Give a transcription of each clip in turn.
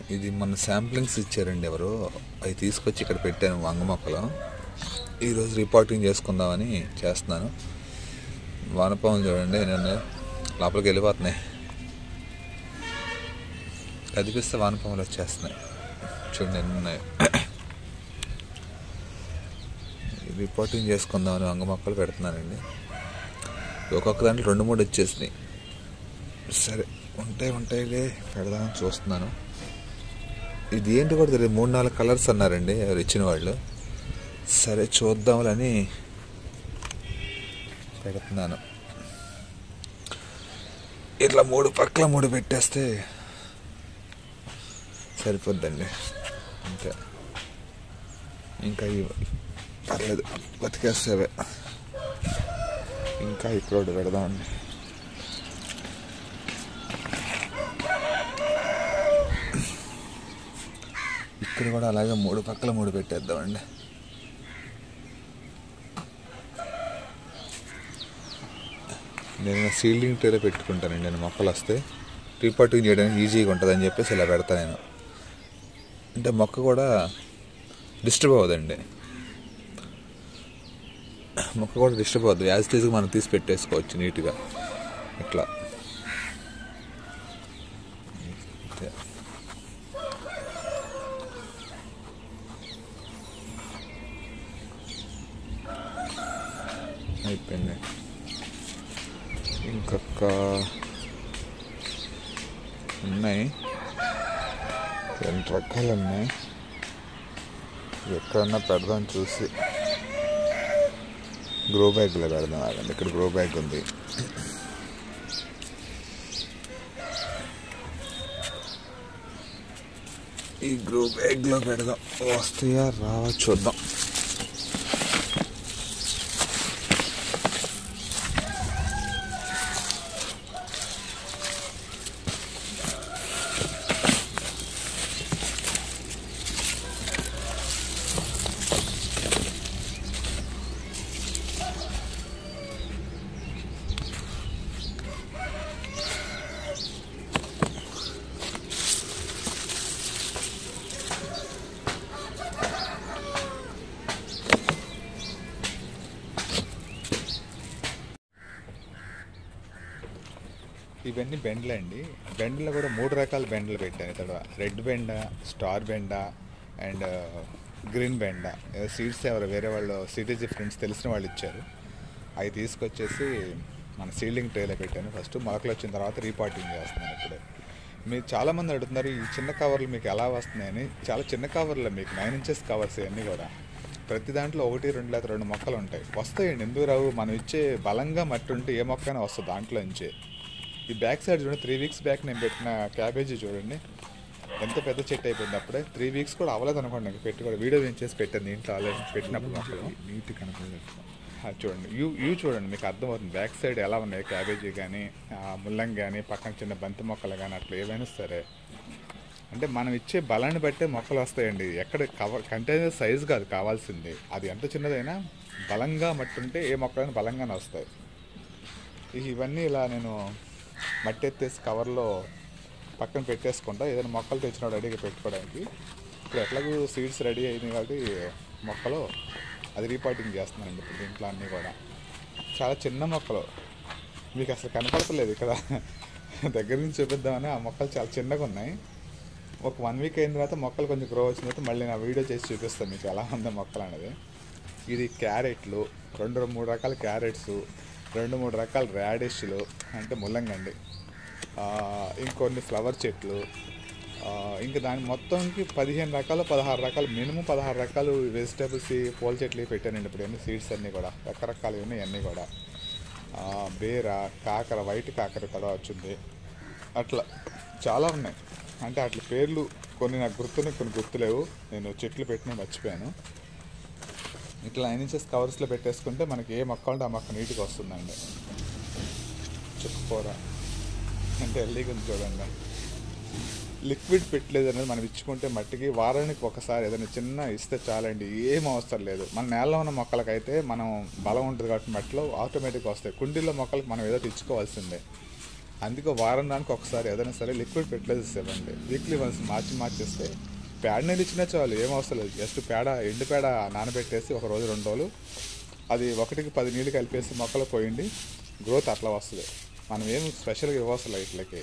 ఇది మన శాంప్లింగ్స్ ఇచ్చారండి ఎవరు అవి తీసుకొచ్చి ఇక్కడ పెట్టాను వంగ మొక్కలు ఈరోజు రిపోర్టింగ్ చేసుకుందామని చేస్తున్నాను వానపాములు చూడండి నేను లోపలికి వెళ్ళిపోతున్నాయి కదిపిస్తే వానపాములు వచ్చేస్తున్నాయి చూడండి ఎన్ని ఉన్నాయి రిపోర్టింగ్ చేసుకుందామని వంగ మొక్కలు పెడుతున్నానండి ఒక్కొక్క దాంట్లో రెండు మూడు వచ్చేసినాయి సరే ఉంటాయి ఉంటాయిలే పెడదామని చూస్తున్నాను ఇది ఏంటి కూడా తెలియదు మూడు నాలుగు కలర్స్ అన్నారండి ఎవరు ఇచ్చిన వాళ్ళు సరే చూద్దాంలని పెడుతున్నాను ఇట్లా మూడు పక్కల మూడు పెట్టేస్తే సరిపోద్దండి అంతే ఇంకా ఇవి పర్లేదు బతికేస్తావే ఇంకా ఇక్కడ ఒకటి పెడదామండి ఇక్కడ కూడా అలాగే మూడు పక్కల మూడు పెట్టేద్దామండి నేను సీల్డింగ్ ట్రేలో పెట్టుకుంటానండి నేను మొక్కలు వస్తే రీపాటింగ్ చేయడానికి ఈజీగా ఉంటుంది అని చెప్పేసి ఇలా పెడతా నేను అంటే మొక్క కూడా డిస్టర్బ్ అవ్వదండి మొక్క కూడా డిస్టర్బ్ అవ్వద్దు యాజ్ టీజ్గా మనం తీసి పెట్టేసుకోవచ్చు నీట్గా ఇట్లా అంతే. అయిపోయింది ఇంకొక ఉన్నాయి రెండు రకాలు ఉన్నాయి ఎక్కడన్నా పెడదాం చూసి గ్రో బ్యాగ్లో పెడదాం ఆగండి ఇక్కడ గ్రో బ్యాగ్ ఉంది ఈ గ్రో బ్యాగ్లో పెడదాం వస్తాయా రావా చూద్దాం ఇవన్నీ బెండ్లు అండి బెండ్లో కూడా మూడు రకాల బెండ్లు పెట్టాను ఇక్కడ రెడ్ బెండ స్టార్ బెండ అండ్ గ్రీన్ బెండ సీడ్స్ ఎవరు వేరే వాళ్ళు సిటీజీ ఫ్రెండ్స్ తెలిసిన వాళ్ళు ఇచ్చారు అవి తీసుకొచ్చేసి మన సీల్డింగ్ ట్రేలో పెట్టాను ఫస్ట్ మొలకలు వచ్చిన తర్వాత రీపాటింగ్ చేస్తున్నాను ఇప్పుడే మీరు చాలామంది అడుగుతున్నారు ఈ చిన్న కవర్లు మీకు ఎలా వస్తున్నాయని చాలా చిన్న కవర్లు మీకు నైన్ ఇంచెస్ కవర్స్ ఇవన్నీ కూడా ప్రతి దాంట్లో ఒకటి రెండు లేదా రెండు మొక్కలు ఉంటాయి వస్తాయండి ఎందుకు రావు మనం ఇచ్చే బలంగా మట్టి ఉంటే ఏ మొక్కైనా వస్తుంది దాంట్లో నుంచే ఈ బ్యాక్ సైడ్ చూడండి త్రీ వీక్స్ బ్యాక్ నేను పెట్టిన క్యాబేజీ చూడండి ఎంత పెద్ద చెట్టు అయిపోయింది అప్పుడే త్రీ వీక్స్ కూడా అవ్వలేదు అనుకోండి నాకు పెట్టి కూడా వీడియో ఏం చేసి పెట్టాను దీంట్లో ఆల్రెడీ పెట్టినప్పుడు మొక్కలు నీట్ కనపడలేదు అది చూడండి యూ యూ చూడండి మీకు అర్థమవుతుంది బ్యాక్ సైడ్ ఎలా ఉన్నాయి క్యాబేజీ కానీ ముల్లంగి కానీ పక్కన చిన్న బంతి మొక్కలు కానీ అట్లా ఏవైనా సరే అంటే మనం ఇచ్చే బలాన్ని బట్టే మొక్కలు వస్తాయండి ఎక్కడ కవర్ కంటైనర్ సైజ్ కాదు కావాల్సింది అది ఎంత చిన్నదైనా బలంగా మట్టి ఉంటే ఏ మొక్కలైనా బలంగానే వస్తాయి ఇ- ఇవన్నీ ఇలా నేను మట్టి ఎత్తేసి కవర్లో పక్కన పెట్టేసుకుంటా ఏదైనా మొక్కలు తెచ్చిన రెడీగా పెట్టుకోవడానికి ఇప్పుడు ఎట్లాగూ సీడ్స్ రెడీ అయింది కాబట్టి మొక్కలు అది రీపాటింగ్ చేస్తున్నానండి ఇప్పుడు దీంట్లో అన్నీ కూడా చాలా చిన్న మొక్కలు మీకు అసలు కనపడతలేదు ఇక్కడ దగ్గర నుంచి చూపిద్దామని ఆ మొక్కలు చాలా చిన్నగా ఉన్నాయి ఒక వన్ వీక్ అయిన తర్వాత మొక్కలు కొంచెం గ్రో వచ్చిన తర్వాత మళ్ళీ నా వీడియో చేసి చూపిస్తాను మీకు ఎలా ఉందో మొక్కలు అనేది ఇది క్యారెట్లు రెండు మూడు రకాల క్యారెట్స్ రెండు మూడు రకాల రాడిష్లు అంటే ముల్లంగండి ఆ, ఇంకొన్ని ఫ్లవర్ చెట్లు ఆ, ఇంకా దాని మొత్తంకి పదిహేను రకాలు పదహారు రకాలు మినిమం పదహారు రకాలు వెజిటేబుల్స్ పూల చెట్లు పెట్టానండి ఇప్పుడు అన్ని సీడ్స్ అన్నీ కూడా రకరకాలు ఉన్నాయి అన్నీ కూడా ఆ, బీర కాకర వైట్ కాకర కూడా వచ్చింది అట్లా చాలా ఉన్నాయి అంటే అట్ల పేర్లు కొన్ని నాకు గుర్తున్నాయి కొన్ని గుర్తులేవు నేను చెట్లు పెట్టిన మర్చిపోయాను ఇట్లా నైన్ ఇంచెస్ కవర్స్లో పెట్టేసుకుంటే మనకి ఏ మొక్క ఉంటే ఆ మొక్క నీట్గా వస్తుందండి చెప్పుకోరా అంటే ఎల్లీగా ఉంది చూడండి లిక్విడ్ పెట్టలేదు అనేది మనం ఇచ్చుకుంటే మట్టికి వారానికి ఒకసారి ఏదైనా చిన్న ఇస్తే చాలండి ఏం అవసరం లేదు మన నేలలో ఉన్న మొక్కలకైతే మనం బలం ఉంటుంది కాబట్టి మట్టిలో ఆటోమేటిక్గా వస్తాయి కుండీలో మొక్కలకు మనం ఏదో తెచ్చుకోవాల్సిందే అందుకే వారం దానికి ఒకసారి ఏదైనా సరే లిక్విడ్ ఫెర్టిలైజర్స్ ఇవ్వండి వీక్లీ వన్స్ మార్చి మార్చేస్తే పేడ నీళ్ళు ఇచ్చినా చాలు ఏం అవసరం లేదు జస్ట్ పేడ ఎండు పేడ నానబెట్టేసి ఒక రోజు రెండు రోజులు అది ఒకటికి పది నీళ్ళు కలిపేసి మొక్కలు పోయండి గ్రోత్ అట్లా వస్తుంది మనం ఏం స్పెషల్గా ఇవ్వవసరం లేదు ఇట్లకి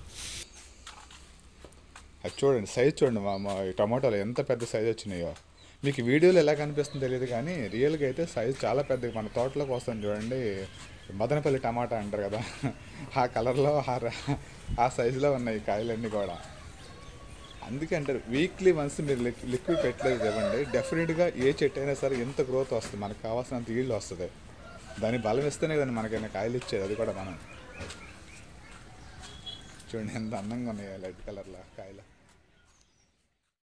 అది చూడండి సైజ్ చూడండి మా మా ఈ టమాటాలు ఎంత పెద్ద సైజ్ వచ్చినాయో మీకు వీడియోలో ఎలా కనిపిస్తుందో తెలియదు కానీ రియల్గా అయితే సైజ్ చాలా పెద్దగా మన తోటలోకి వస్తుంది చూడండి మదనపల్లి టమాటా అంటారు కదా ఆ కలర్లో ఆ ర- ఆ సైజులో ఉన్నాయి ఈ కాయలన్నీ కూడా అందుకే అంటారు వీక్లీ వన్స్ మీరు లిక్ లిక్విడ్ ఫెర్టిలైజర్ ఇవ్వండి డెఫినెట్గా ఏ చెట్టు అయినా సరే ఎంత గ్రోత్ వస్తుంది మనకు కావాల్సినంత ఈల్డ్ వస్తుంది దాని బలం ఇస్తేనే కదా మనకైనా కాయలు ఇచ్చేది అది కూడా మనం చూడండి ఎంత అందంగా ఉన్నాయి రెడ్ కలర్లో కాయలు